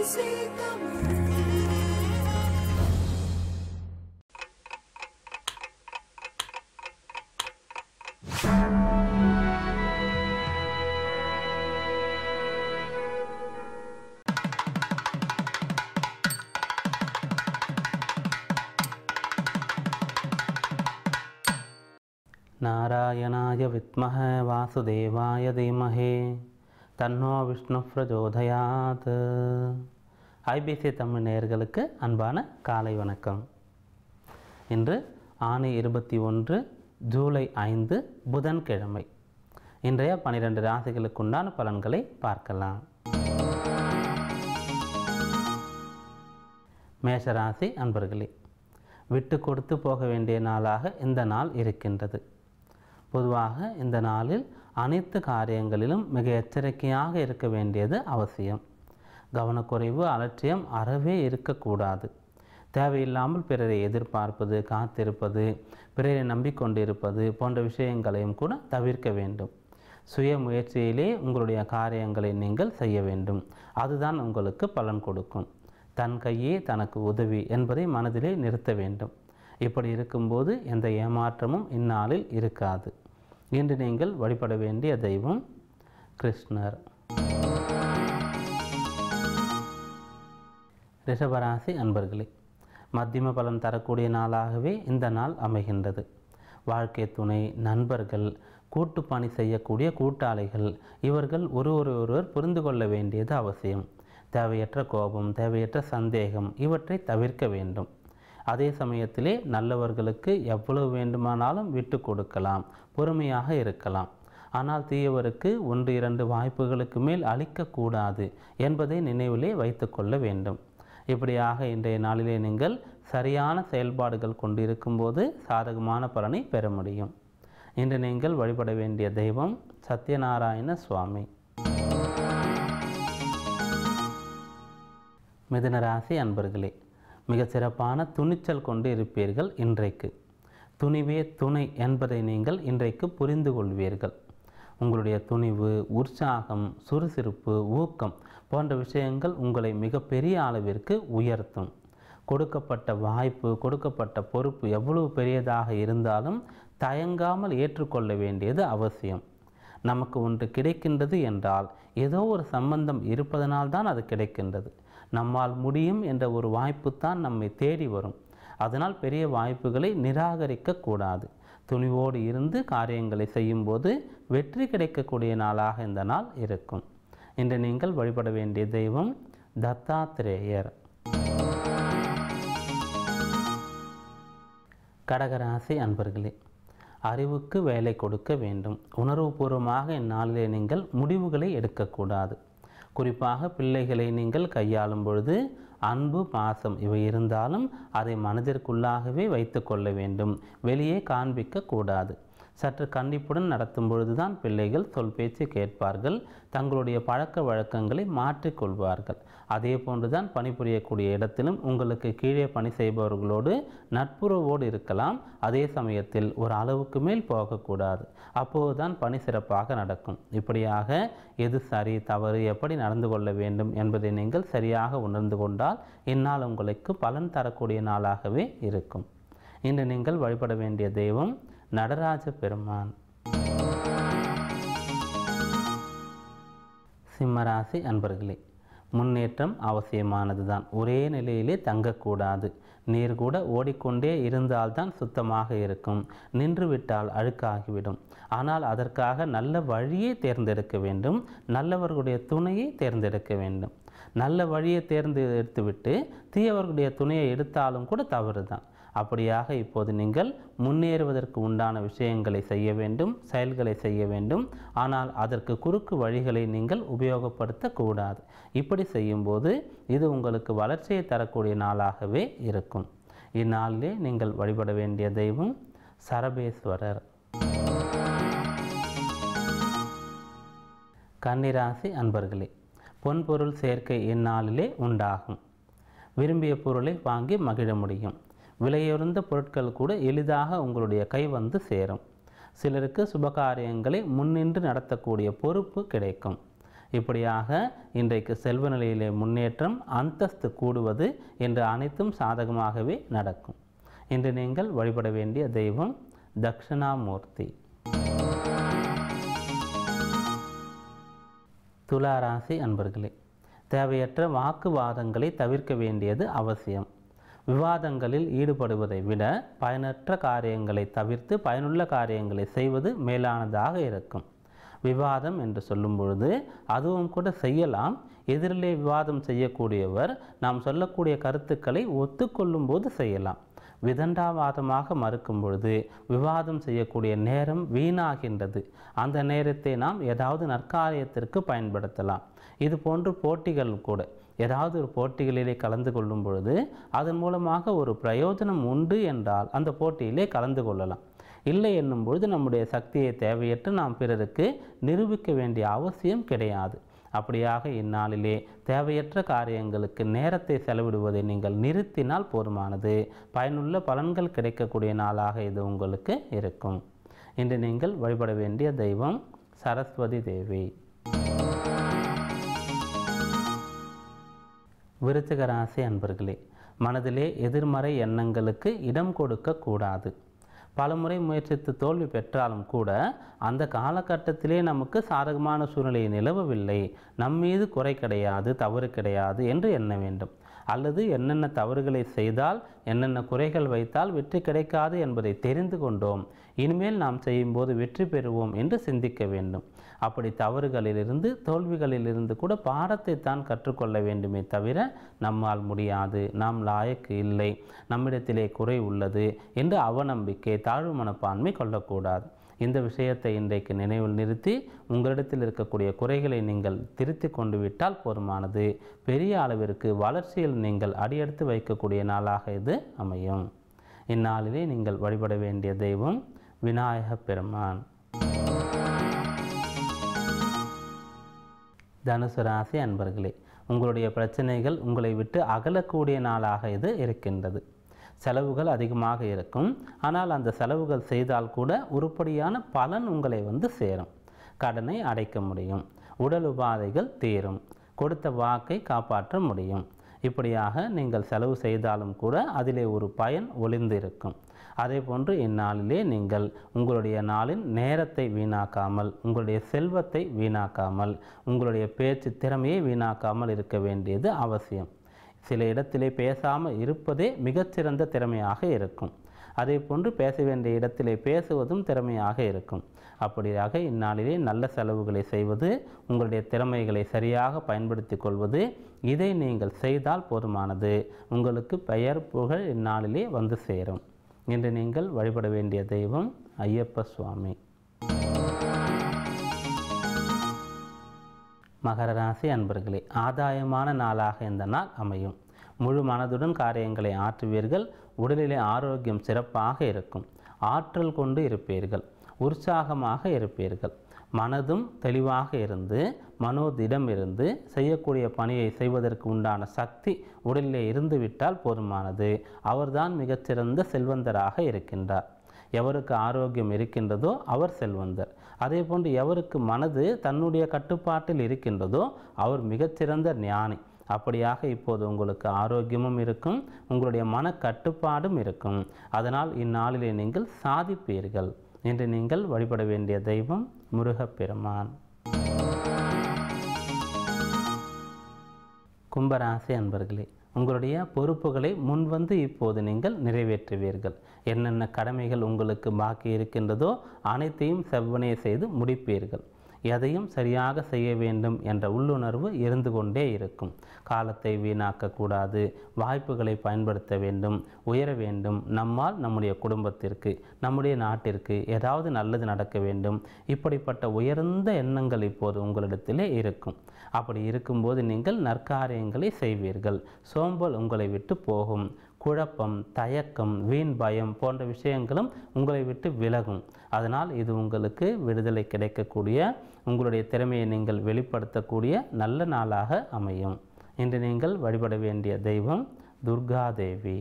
ABC Tamil. நாராயணாய வித்மஹ வாசுதேவாய தீமஹே தன்னோ விஷ்ணு பிரஜோதயாத் ஐபிசி தமிழ் நேயர்களுக்கு அன்பான காலை வணக்கம் இன்று ஆணி இருபத்தி ஒன்று ஜூலை ஐந்து புதன்கிழமை இன்றைய பனிரெண்டு ராசிகளுக்குண்டான பலன்களை பார்க்கலாம் மேஷராசி அன்பர்களே விட்டு கொடுத்து போக வேண்டிய நாளாக இந்த நாள் இருக்கின்றது பொதுவாக இந்த நாளில் அனைத்து காரியங்களிலும் மிக எச்சரிக்கையாக இருக்க வேண்டியது அவசியம் கவனக்குறைவு அலட்சியம் அறவே இருக்கக்கூடாது தேவையில்லாமல் பிறரை எதிர்பார்ப்பது காத்திருப்பது பிறரை நம்பிக்கொண்டிருப்பது போன்ற விஷயங்களையும் கூட தவிர்க்க வேண்டும் சுய முயற்சியிலே உங்களுடைய காரியங்களை நீங்கள் செய்ய வேண்டும் அதுதான் உங்களுக்கு பலன் கொடுக்கும் தன் கையே தனக்கு உதவி என்பதை மனதிலே நிறுத்த வேண்டும் இப்படி இருக்கும்போது எந்த ஏமாற்றமும் இந்நாளில் இருக்காது இன்று நீங்கள் வழிபட வேண்டிய தெய்வம் கிருஷ்ணர் ரிஷபராசி அன்பர்களே மத்தியம பலன் தரக்கூடிய நாளாகவே இந்த நாள் அமைகின்றது வாழ்க்கை துணை நண்பர்கள் கூட்டு பணி செய்யக்கூடிய கூட்டாளிகள் இவர்கள் ஒருவர் ஒருவர் புரிந்து கொள்ள வேண்டியது அவசியம் தேவையற்ற கோபம் தேவையற்ற சந்தேகம் இவற்றை தவிர்க்க வேண்டும் அதே சமயத்திலே நல்லவர்களுக்கு எவ்வளவு வேண்டுமானாலும் விட்டு கொடுக்கலாம் பொறுமையாக இருக்கலாம் ஆனால் தீயவருக்கு ஒன்று இரண்டு வாய்ப்புகளுக்கு மேல் அளிக்கக்கூடாது என்பதை நினைவிலே வைத்துக்கொள்ள வேண்டும் இப்படியாக இன்றைய நாளிலே நீங்கள் சரியான செயல்பாடுகள் கொண்டிருக்கும்போது சாதகமான பலனை பெற முடியும் இன்று நீங்கள் வழிபட வேண்டிய தெய்வம் சத்யநாராயண சுவாமி மிதுன ராசி அன்பர்களே மிகச் சிறப்பான துணிச்சல் கொண்டு இருப்பீர்கள் இன்றைக்கு துணிவே துணை என்பதை நீங்கள் இன்றைக்கு புரிந்து கொள்வீர்கள் உங்களுடைய துணிவு உற்சாகம் சுறுசுறுப்பு ஊக்கம் போன்ற விஷயங்கள் உங்களை மிகப்பெரிய அளவிற்கு உயர்த்தும் கொடுக்கப்பட்ட வாய்ப்பு கொடுக்கப்பட்ட பொறுப்பு எவ்வளவு பெரியதாக இருந்தாலும் தயங்காமல் ஏற்றுக்கொள்ள வேண்டியது அவசியம் நமக்கு ஒன்று கிடைக்கின்றது என்றால் ஏதோ ஒரு சம்பந்தம் இருப்பதனால்தான் அது கிடைக்கின்றது நம்மால் முடியும் என்ற ஒரு வாய்ப்பு தான் நம்மை தேடி வரும் அதனால் பெரிய வாய்ப்புகளை நிராகரிக்க கூடாது துணிவோடு இருந்து காரியங்களை செய்யும்போது வெற்றி கிடைக்கக்கூடிய நாளாக இந்த நாள் இருக்கும் இன்று நீங்கள் வழிபட வேண்டிய தெய்வம் தத்தாத்திரேயர் கடகராசி அன்பர்களே அறிவுக்கு வேலை கொடுக்க வேண்டும் உணர்வுபூர்வமாக இந்நாளிலே நீங்கள் முடிவுகளை எடுக்கக்கூடாது குறிப்பாக பிள்ளைகளை நீங்கள் கையாளும் பொழுது அன்பு பாசம் இவை இருந்தாலும் அதை மனதிற்குள்ளாகவே வைத்து கொள்ள வேண்டும் வெளியே காண்பிக்க கூடாது சற்று கண்டிப்புடன் நடத்தும் பொழுதுதான் பிள்ளைகள் சொல் பேச்சு கேட்பார்கள் தங்களுடைய பழக்க வழக்கங்களை மாற்றிக்கொள்வார்கள் அதே போன்றுதான் பணிபுரியக்கூடிய இடத்திலும் உங்களுக்கு கீழே பணி செய்பவர்களோடு நட்புறவோடு இருக்கலாம் அதே சமயத்தில் ஒரு அளவுக்கு மேல் போகக்கூடாது அப்போதுதான் பணி சிறப்பாக நடக்கும் இப்படியாக எது சரி தவறு எப்படி நடந்து கொள்ள வேண்டும் என்பதை நீங்கள் சரியாக உணர்ந்து கொண்டால் இந்நாள் உங்களுக்கு பலன் தரக்கூடிய நாளாகவே இருக்கும் இன்று நீங்கள் வழிபட வேண்டிய தெய்வம் நடராஜ பெருமான் சிம்மராசி அன்பர்களே முன்னேற்றம் அவசியமானதுதான் ஒரே நிலையிலே தங்கக்கூடாது நீர் கூட ஓடிக்கொண்டே இருந்தால்தான் சுத்தமாக இருக்கும் நின்றுவிட்டால் அழுக்காகிவிடும் ஆனால் அதற்காக நல்ல வழியை தேர்ந்தெடுக்க வேண்டும் நல்லவர்களுடைய துணையை தேர்ந்தெடுக்க வேண்டும் நல்ல வழியை தேர்ந்தெடுத்துவிட்டு தீயவர்களுடைய துணையை எடுத்தாலும் கூட தவறு தான் அப்படியாக இப்போது நீங்கள் முன்னேறுவதற்கு உண்டான விஷயங்களை செய்ய வேண்டும் செயல்களை செய்ய வேண்டும் ஆனால் அதற்கு குறுக்கு வழிகளை நீங்கள் உபயோகப்படுத்தக்கூடாது இப்படி செய்யும்போது இது உங்களுக்கு வளர்ச்சியை தரக்கூடிய நாளாகவே இருக்கும் இந்நாளிலே நீங்கள் வழிபட வேண்டிய தெய்வம் சரபேஸ்வரர் கன்னிராசி அன்பர்களே பொன்பொருள் சேர்க்கை இந்நாளிலே உண்டாகும் விரும்பிய பொருளை வாங்கி மகிழ முடியும் விலையுறந்த பொருட்கள் கூட எளிதாக உங்களுடைய கை வந்து சேரும் சிலருக்கு சுபகாரியங்களை முன்னின்று நடத்தக்கூடிய பொறுப்பு கிடைக்கும் இப்படியாக இன்றைக்கு செல்வ நிலையிலே முன்னேற்றம் அந்தஸ்து கூடுவது என்று அனைத்தும் சாதகமாகவே நடக்கும் இன்று நீங்கள் வழிபட வேண்டிய தெய்வம் தக்ஷணாமூர்த்தி துலா ராசி அன்பர்களே தேவையற்ற வாக்குவாதங்களை தவிர்க்க வேண்டியது அவசியம் விவாதங்களில் ஈடுபடுவதை விட பயனற்ற காரியங்களை தவிர்த்து பயனுள்ள காரியங்களை செய்வது மேலானதாக இருக்கும் விவாதம் என்று சொல்லும் பொழுது அதுவும் கூட செய்யலாம் எதிரிலே விவாதம் செய்யக்கூடியவர் நாம் சொல்லக்கூடிய கருத்துக்களை ஒத்துக்கொள்ளும் போது செய்யலாம் விதண்டாவாதமாக மறுக்கும் பொழுது விவாதம் செய்யக்கூடிய நேரம் வீணாகின்றது அந்த நேரத்தை நாம் ஏதாவது நற்காரியத்திற்கு பயன்படுத்தலாம் இது போன்று போட்டிகள் கூட ஏதாவது ஒரு போட்டிகளிலே கலந்து கொள்ளும் பொழுது அதன் மூலமாக ஒரு பிரயோஜனம் உண்டு என்றால் அந்த போட்டியிலே கலந்து கொள்ளலாம் இல்லை என்னும் பொழுது நம்முடைய சக்தியை தேவையற்று நாம் பிறருக்கு நிரூபிக்க வேண்டிய அவசியம் கிடையாது அப்படியாக இந்நாளிலே தேவையற்ற காரியங்களுக்கு நேரத்தை செலவிடுவதை நீங்கள் நிறுத்தினால் போதுமானது பயனுள்ள பலன்கள் கிடைக்கக்கூடிய நாளாக இது உங்களுக்கு இருக்கும் இன்று நீங்கள் வழிபட வேண்டிய தெய்வம் சரஸ்வதி தேவி விருச்சிக ராசி அன்பர்களே மனதிலே எதிர்மறை எண்ணங்களுக்கு இடம் கொடுக்க கூடாது பலமுறை முயற்சித்து தோல்வி பெற்றாலும் கூட அந்த காலகட்டத்திலே நமக்கு சாதகமான சூழ்நிலை நிலவவில்லை நம் மீது குறை கிடையாது தவறு கிடையாது என்று எண்ண வேண்டும் அல்லது என்னென்ன தவறுகளை செய்தால் என்னென்ன குறைகள் வைத்தால் வெற்றி கிடைக்காது என்பதை தெரிந்து கொண்டோம் இனிமேல் நாம் செய்யும்போது வெற்றி பெறுவோம் என்று சிந்திக்க வேண்டும் அப்படி தவறுகளிலிருந்து தோல்விகளிலிருந்து கூட பாடத்தை தான் கற்றுக்கொள்ள வேண்டுமே தவிர நம்மால் முடியாது நாம் லாயக்கு இல்லை நம்மிடத்திலே குறை உள்ளது என்று அவநம்பிக்கை தாழ்வு மனப்பான்மை கொள்ளக்கூடாது இந்த விஷயத்தை இன்றைக்கு நினைவில் நிறுத்தி உங்களிடத்தில் இருக்கக்கூடிய குறைகளை நீங்கள் திருத்தி கொண்டு விட்டால் போதுமானது பெரிய அளவிற்கு வளர்ச்சியில் நீங்கள் அடியெடுத்து வைக்கக்கூடிய நாளாக இது அமையும் இந்நாளிலே நீங்கள் வழிபட வேண்டிய தெய்வம் விநாயக பெருமான் தனுசு ராசி அன்பர்களே உங்களுடைய பிரச்சனைகள் உங்களை விட்டு அகலக்கூடிய நாளாக இது இருக்கின்றது செலவுகள் அதிகமாக இருக்கும் ஆனால் அந்த செலவுகள் செய்தால் கூட உருப்படியான பலன் உங்களை வந்து சேரும் கடனை அடைக்க முடியும் உடல் உபாதைகள் தீரும் கொடுத்த வாக்கை காப்பாற்ற முடியும் இப்படியாக நீங்கள் செலவு செய்தாலும் கூட அதிலே ஒரு பயன் ஒளிந்திருக்கும் அதே போன்று இந்நாளிலே நீங்கள் உங்களுடைய நாளின் நேரத்தை வீணாக்காமல் உங்களுடைய செல்வத்தை வீணாக்காமல் உங்களுடைய பேச்சு திறமையை வீணாக்காமல் இருக்க வேண்டியது அவசியம் சில இடத்திலே பேசாமல் இருப்பதே மிகச்சிறந்த திறமையாக இருக்கும் அதே போன்று பேச வேண்டிய இடத்திலே பேசுவதும் திறமையாக இருக்கும் அப்படியாக இந்நாளிலே நல்ல செலவுகளை செய்வது உங்களுடைய திறமைகளை சரியாக பயன்படுத்தி கொள்வது இதை நீங்கள் செய்தால் போதுமானது உங்களுக்கு பெயர் புகழ் இந்நாளிலே வந்து சேரும் இன்று நீங்கள் வழிபட வேண்டிய தெய்வம் ஐயப்ப சுவாமி மகர ராசி அன்பர்களே ஆதாயமான நாளாக இந்த நாள் அமையும் முழு மனதுடன் காரியங்களை ஆற்றுவீர்கள் உடலிலே ஆரோக்கியம் சிறப்பாக இருக்கும் ஆற்றல் கொண்டு இருப்பீர்கள் உற்சாகமாக இருப்பீர்கள் மனதும் தெளிவாக இருந்து மனோதிடம் இருந்து செய்யக்கூடிய பணியை செய்வதற்கு உண்டான சக்தி உடலிலே இருந்து விட்டால் போதுமானது அவர்தான் மிகச்சிறந்த செல்வந்தராக இருக்கின்றார் எவருக்கு ஆரோக்கியம் இருக்கின்றதோ அவர் செல்வந்தர் அதே போன்று எவருக்கு மனது தன்னுடைய கட்டுப்பாட்டில் இருக்கின்றதோ அவர் மிகச்சிறந்த ஞானி அப்படியாக இப்போது உங்களுக்கு ஆரோக்கியமும் இருக்கும் உங்களுடைய மன கட்டுப்பாடும் இருக்கும் அதனால் இந்நாளிலே நீங்கள் சாதிப்பீர்கள் இன்று நீங்கள் வழிபட வேண்டிய தெய்வம் முருகப்பெருமான் கும்பராசி அன்பர்களே உங்களுடைய பொறுப்புகளை முன்வந்து இப்போது நீங்கள் நிறைவேற்றுவீர்கள் என்னென்ன கடமைகள் உங்களுக்கு பாக்கி இருக்கின்றதோ அனைத்தையும் செவ்வனே செய்து முடிப்பீர்கள் எதையும் சரியாக செய்ய வேண்டும் என்ற உள்ளுணர்வு இருந்து கொண்டே இருக்கும் காலத்தை வீணாக்கக்கூடாது வாய்ப்புகளை பயன்படுத்த வேண்டும் உயர வேண்டும் நம்மால் நம்முடைய குடும்பத்திற்கு நம்முடைய நாட்டிற்கு ஏதாவது நல்லது நடக்க வேண்டும் இப்படிப்பட்ட உயர்ந்த எண்ணங்கள் இப்போது உங்களிடத்திலே இருக்கும் அப்படி இருக்கும்போது நீங்கள் நற்காரியங்களை செய்வீர்கள் சோம்பல் உங்களை விட்டு போகும் குழப்பம் தயக்கம் வீண் பயம் போன்ற விஷயங்களும் உங்களை விட்டு விலகும் அதனால் இது உங்களுக்கு விடுதலை கிடைக்கக்கூடிய உங்களுடைய திறமையை நீங்கள் வெளிப்படுத்தக்கூடிய நல்ல நாளாக அமையும் இன்று நீங்கள் வழிபட வேண்டிய தெய்வம் துர்கா தேவி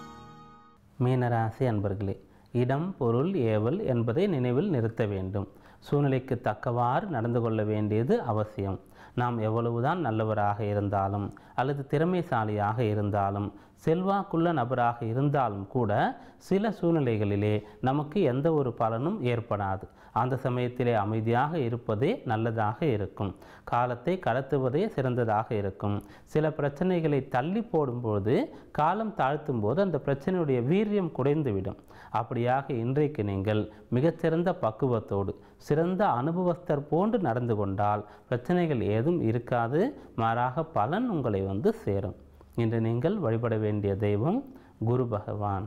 மீனராசி அன்பர்களே இடம் பொருள் ஏவல் என்பதை நினைவில் நிறுத்த வேண்டும் சூழ்நிலைக்கு தக்கவாறு நடந்து கொள்ள வேண்டியது அவசியம் நாம் எவ்வளவுதான் நல்லவராக இருந்தாலும் அல்லது திறமைசாலியாக இருந்தாலும் செல்வாக்குள்ள நபராக இருந்தாலும் கூட சில சூழ்நிலைகளிலே நமக்கு எந்த ஒரு பலனும் ஏற்படாது அந்த சமயத்திலே அமைதியாக இருப்பதே நல்லதாக இருக்கும் காலத்தை கடத்துவதே சிறந்ததாக இருக்கும் சில பிரச்சனைகளை தள்ளி போடும்போது காலம் தாழ்த்தும் போது அந்த பிரச்சனையுடைய வீரியம் குறைந்துவிடும் அப்படியாக இன்றைக்கு நீங்கள் மிகச்சிறந்த பக்குவத்தோடு சிறந்த அனுபவஸ்தர் போன்று நடந்து கொண்டால் பிரச்சனைகள் ஏதும் இருக்காது மாறாக பலன் உங்களை வந்து சேரும் இன்று நீங்கள் வழிபட வேண்டிய தெய்வம் குரு பகவான்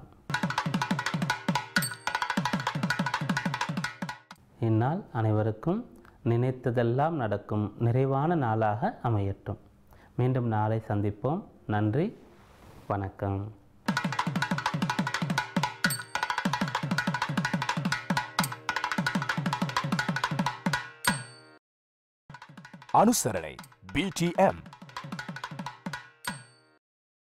இந்நாள் அனைவருக்கும் நினைத்ததெல்லாம் நடக்கும் நிறைவான நாளாக அமையட்டும் மீண்டும் நாளை சந்திப்போம் நன்றி வணக்கம் ಅನುಸರಣೆ ಬಿಟಿಎಂ